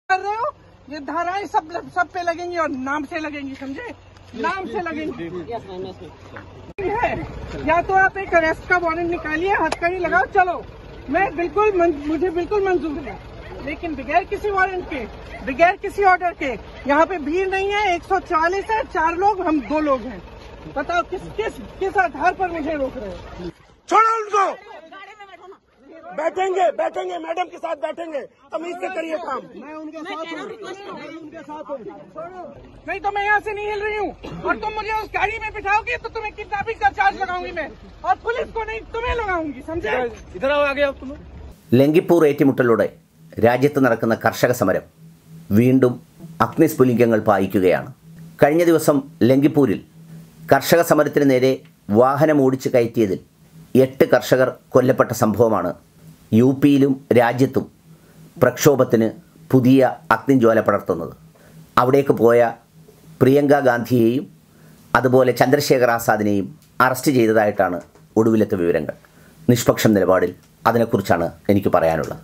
कर रहे हो ये धाराएं सब सब पे लगेंगी और नाम से लगेंगी समझे नाम से लगेंगी है या तो आप एक अरेस्ट का वारंट निकालिए हथकड़ी लगाओ चलो मैं बिल्कुल मन, मुझे बिल्कुल मंजूर है लेकिन बगैर किसी वारंट के बगैर किसी ऑर्डर के यहाँ पे भीड़ नहीं है 144 है चार लोग हम दो लोग हैं बताओ किस किस किस आधार पर मुझे रोक रहे हो छोड़ो उनको बैठेंगे बैठेंगे मैडम के साथ बैठेंगे तमीज से करिए काम मैं उनके साथ हूँ मैं उनके साथ हूँ नहीं तो मैं यहाँ से नहीं हिल रही हूँ और तुम मुझे उस गाड़ी में बिठाओगे तो तुम्हें किडनैपिंग का चार्ज लगाऊंगी मैं और पुलिस को नहीं तुम्हें लगाऊंगी समझे इधर आओ आगे आप तुम ലങ്കിപ്പൂർ ഏറ്റുമുട്ടലിലൂടെ രാജ്യത്ത് നടക്കുന്ന കർഷക സമരം വീണ്ടും അഗ്നിസ്ഫുലിംഗങ്ങൾ പായിക്കുകയാണ് കഴിഞ്ഞ ദിവസം ലങ്കിപ്പൂരിൽ കർഷക സമരത്തിന് നേരെ വാഹനം ഓടിച്ചു കയറ്റിയതിൽ എട്ട് കർഷകർ കൊല്ലപ്പെട്ട സംഭവമാണ് യു പിയിലും രാജ്യത്തും പ്രക്ഷോഭത്തിന് പുതിയ അഗ്നിജ്വാല പടർത്തുന്നത് അവിടേക്ക് പോയ പ്രിയങ്ക ഗാന്ധിയെയും അതുപോലെ ചന്ദ്രശേഖർ ആസാദിനെയും അറസ്റ്റ് ചെയ്തതായിട്ടാണ് ഒടുവിലത്തെ വിവരങ്ങൾ നിഷ്പക്ഷം നിലപാടിൽ അതിനെക്കുറിച്ചാണ് എനിക്ക് പറയാനുള്ളത്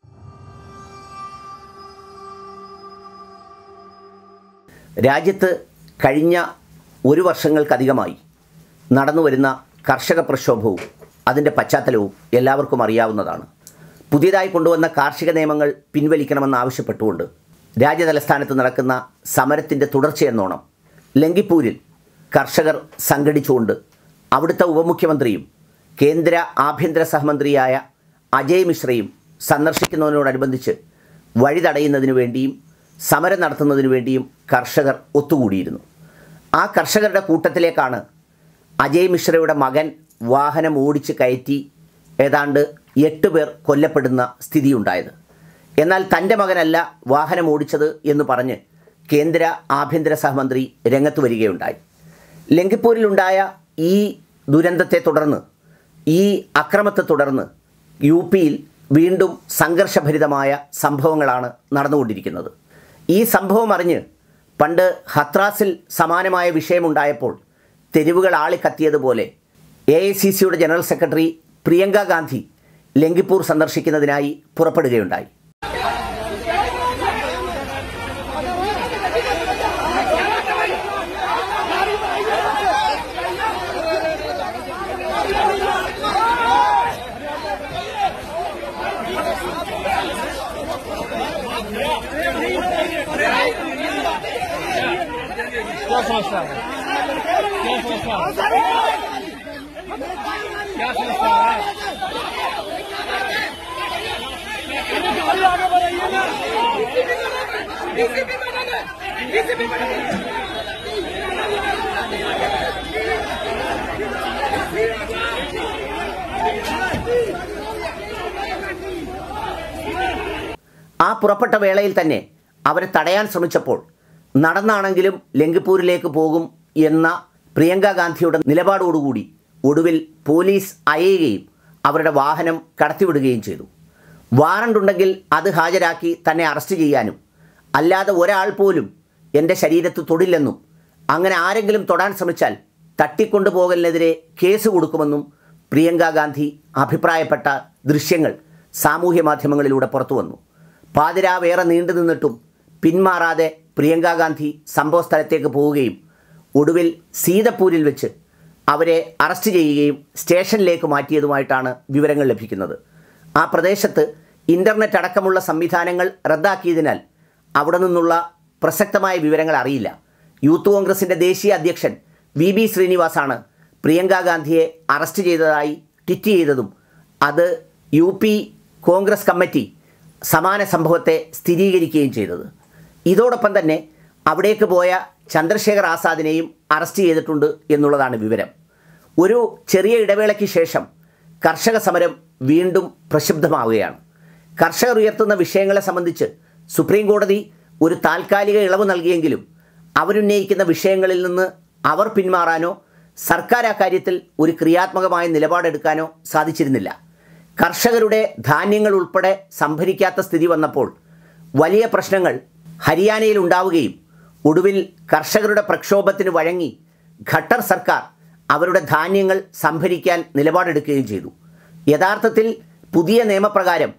രാജ്യത്ത് കഴിഞ്ഞ ഒരു വർഷങ്ങൾക്കധികമായി നടന്നു വരുന്ന കർഷക പ്രക്ഷോഭവും അതിൻ്റെ പശ്ചാത്തലവും എല്ലാവർക്കും അറിയാവുന്നതാണ് പുതിയതായി കൊണ്ടുവന്ന കാർഷിക നിയമങ്ങൾ പിൻവലിക്കണമെന്നാവശ്യപ്പെട്ടുകൊണ്ട് രാജ്യതലസ്ഥാനത്ത് നടക്കുന്ന സമരത്തിൻ്റെ തുടർച്ചയെന്നോണം ലങ്കിപ്പൂരിൽ കർഷകർ സംഘടിച്ചുകൊണ്ട് അവിടുത്തെ ഉപമുഖ്യമന്ത്രിയും കേന്ദ്ര ആഭ്യന്തര സഹമന്ത്രിയായ അജയ് മിശ്രയും സന്ദർശിക്കുന്നതിനോടനുബന്ധിച്ച് വഴി തടയുന്നതിനു വേണ്ടിയും സമരം നടത്തുന്നതിനു വേണ്ടിയും കർഷകർ ഒത്തുകൂടിയിരുന്നു ആ കർഷകരുടെ കൂട്ടത്തിലേക്കാണ് അജയ് മിശ്രയുടെ മകൻ വാഹനം ഓടിച്ച് കയറ്റി ഏതാണ്ട് എട്ട് പേർ കൊല്ലപ്പെടുന്ന സ്ഥിതിയുണ്ടായത് എന്നാൽ തൻ്റെ മകനല്ല വാഹനം ഓടിച്ചത് എന്ന് പറഞ്ഞ് കേന്ദ്ര ആഭ്യന്തര സഹമന്ത്രി രംഗത്ത് വരികയുണ്ടായി ലങ്കിപ്പൂരിലുണ്ടായ ഈ ദുരന്തത്തെ തുടർന്ന് ഈ അക്രമത്തെ തുടർന്ന് യു പിയിൽ വീണ്ടും സംഘർഷഭരിതമായ സംഭവങ്ങളാണ് നടന്നുകൊണ്ടിരിക്കുന്നത് ഈ സംഭവം അറിഞ്ഞ് പണ്ട് ഹത്രാസിൽ സമാനമായ വിഷയമുണ്ടായപ്പോൾ തെരുവുകൾ ആളിക്കത്തിയതുപോലെ A I C C general secretary Priyanka Gandhi Lakhimpur സന്ദർശിക്കുന്നതിനായി പുറപ്പെടുകയുണ്ടായി क्या समस्या है क्या समस्या है क्या समस्या है ആ പുറപ്പെട്ട വേളയിൽ തന്നെ അവരെ തടയാൻ ശ്രമിച്ചപ്പോൾ നടന്നാണെങ്കിലും ലങ്കിപ്പൂരിലേക്ക് പോകും എന്ന പ്രിയങ്ക ഗാന്ധിയുടെ നിലപാടോടുകൂടി ഒടുവിൽ പോലീസ് അയയുകയും അവരുടെ വാഹനം കടത്തിവിടുകയും ചെയ്തു വാറണ്ട് ഉണ്ടെങ്കിൽ അത് ഹാജരാക്കി തന്നെ അറസ്റ്റ് ചെയ്യാനും അല്ലാതെ ഒരാൾ പോലും എൻ്റെ ശരീരത്ത് തൊടില്ലെന്നും അങ്ങനെ ആരെങ്കിലും തൊടാൻ ശ്രമിച്ചാൽ തട്ടിക്കൊണ്ടുപോകലിനെതിരെ കേസ് കൊടുക്കുമെന്നും പ്രിയങ്ക ഗാന്ധി അഭിപ്രായപ്പെട്ട ദൃശ്യങ്ങൾ സാമൂഹ്യ മാധ്യമങ്ങളിലൂടെ പുറത്തു വന്നു പാതിരാവേറെ നീണ്ടു നിന്നിട്ടും പിന്മാറാതെ പ്രിയങ്ക ഗാന്ധി സംഭവ സ്ഥലത്തേക്ക് പോവുകയും ഒടുവിൽ സീതപ്പൂരിൽ വെച്ച് അവരെ അറസ്റ്റ് ചെയ്യുകയും സ്റ്റേഷനിലേക്ക് മാറ്റിയതുമായിട്ടാണ് വിവരങ്ങൾ ലഭിക്കുന്നത് ആ പ്രദേശത്ത് ഇൻ്റർനെറ്റ് അടക്കമുള്ള സംവിധാനങ്ങൾ റദ്ദാക്കിയതിനാൽ അവിടെ നിന്നുള്ള പ്രസക്തമായ വിവരങ്ങൾ അറിയില്ല യൂത്ത് കോൺഗ്രസിൻ്റെ ദേശീയ അധ്യക്ഷൻ വി ബി ശ്രീനിവാസാണ് പ്രിയങ്ക ഗാന്ധിയെ അറസ്റ്റ് ചെയ്തതായി ട്വിറ്റ് ചെയ്തതും അത് യു പി കോൺഗ്രസ് കമ്മിറ്റി സമാന സംഭവത്തെ സ്ഥിരീകരിക്കുകയും ചെയ്തത് ഇതോടൊപ്പം തന്നെ അവിടേക്ക് പോയ ചന്ദ്രശേഖർ ആസാദിനെയും അറസ്റ്റ് ചെയ്തിട്ടുണ്ട് എന്നുള്ളതാണ് വിവരം ഒരു ചെറിയ ഇടവേളയ്ക്ക് ശേഷം കർഷക സമരം വീണ്ടും പ്രക്ഷുബ്ധമാവുകയാണ് കർഷകർ ഉയർത്തുന്ന വിഷയങ്ങളെ സംബന്ധിച്ച് സുപ്രീം കോടതി ഒരു താൽക്കാലിക ഇളവ് നൽകിയെങ്കിലും അവരുന്നയിക്കുന്ന വിഷയങ്ങളിൽ നിന്ന് അവർ പിന്മാറാനോ സർക്കാർ ആ കാര്യത്തിൽ ഒരു ക്രിയാത്മകമായ നിലപാടെടുക്കാനോ സാധിച്ചിരുന്നില്ല കർഷകരുടെ ധാന്യങ്ങൾ ഉൾപ്പെടെ സംഭരിക്കാത്ത സ്ഥിതി വന്നപ്പോൾ വലിയ പ്രശ്നങ്ങൾ ഹരിയാനയിൽ ഉണ്ടാവുകയും ഒടുവിൽ കർഷകരുടെ പ്രക്ഷോഭത്തിന് വഴങ്ങി ഖട്ടർ സർക്കാർ അവരുടെ ധാന്യങ്ങൾ സംഭരിക്കാൻ നിലപാടെടുക്കുകയും ചെയ്തു യഥാർത്ഥത്തിൽ പുതിയ നിയമപ്രകാരം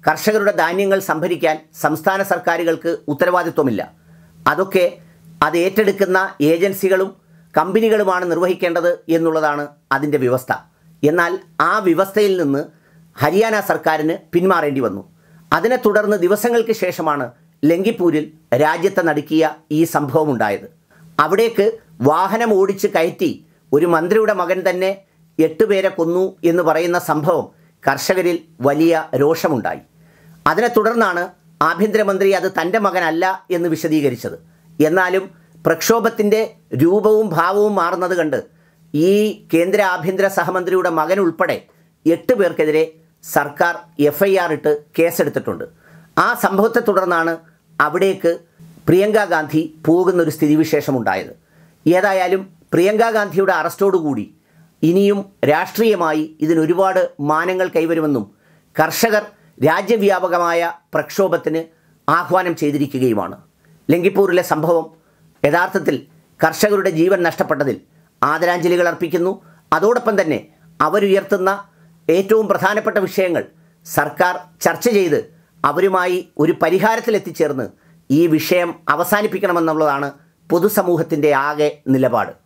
കർഷകരുടെ ധാന്യങ്ങൾ സംഭരിക്കാൻ സംസ്ഥാന സർക്കാരുകൾക്ക് ഉത്തരവാദിത്വമില്ല അതൊക്കെ അത് ഏറ്റെടുക്കുന്ന ഏജൻസികളും കമ്പനികളുമാണ് നിർവഹിക്കേണ്ടത് എന്നുള്ളതാണ് അതിൻ്റെ വ്യവസ്ഥ എന്നാൽ ആ വ്യവസ്ഥയിൽ നിന്ന് ഹരിയാന സർക്കാരിന് പിന്മാറേണ്ടി വന്നു അതിനെ തുടർന്ന് ദിവസങ്ങൾക്ക് ശേഷമാണ് ലങ്കിപ്പൂരിൽ രാജ്യത്തെ നടുക്കിയ ഈ സംഭവം ഉണ്ടായത് അവിടേക്ക് വാഹനം ഓടിച്ച് കയറ്റി ഒരു മന്ത്രിയുടെ മകൻ തന്നെ എട്ടുപേരെ കൊന്നു എന്ന് പറയുന്ന സംഭവം കർഷകരിൽ വലിയ രോഷമുണ്ടായി അതിനെ തുടർന്നാണ് ആഭ്യന്തരമന്ത്രി അത് തൻ്റെ മകനല്ല എന്ന് വിശദീകരിച്ചത് എന്നാലും പ്രക്ഷോഭത്തിൻ്റെ രൂപവും ഭാവവും മാറുന്നത് കണ്ട് ഈ കേന്ദ്ര ആഭ്യന്തര സഹമന്ത്രിയുടെ മകൻ ഉൾപ്പെടെ എട്ട് പേർക്കെതിരെ സർക്കാർ എഫ് ഐ ആർ ഇട്ട് കേസെടുത്തിട്ടുണ്ട് ആ സംഭവത്തെ തുടർന്നാണ് അവിടേക്ക് പ്രിയങ്ക ഗാന്ധി പോകുന്നൊരു സ്ഥിതിവിശേഷമുണ്ടായത് ഏതായാലും പ്രിയങ്ക ഗാന്ധിയുടെ അറസ്റ്റോടുകൂടി ഇനിയും രാഷ്ട്രീയമായി ഇതിനൊരുപാട് മാനങ്ങൾ കൈവരുമെന്നും കർഷകർ രാജ്യവ്യാപകമായ പ്രക്ഷോഭത്തിന് ആഹ്വാനം ചെയ്തിരിക്കുകയുമാണ് ലങ്കിപ്പൂരിലെ സംഭവം യഥാർത്ഥത്തിൽ കർഷകരുടെ ജീവൻ നഷ്ടപ്പെട്ടതിൽ ആദരാഞ്ജലികൾ അർപ്പിക്കുന്നു അതോടൊപ്പം തന്നെ അവരുയർത്തുന്ന ഏറ്റവും പ്രധാനപ്പെട്ട വിഷയങ്ങൾ സർക്കാർ ചർച്ച ചെയ്ത് അവരുമായി ഒരു പരിഹാരത്തിലെത്തിച്ചേർന്ന് ഈ വിഷയം അവസാനിപ്പിക്കണമെന്നുള്ളതാണ് പൊതുസമൂഹത്തിൻ്റെ ആകെ നിലപാട്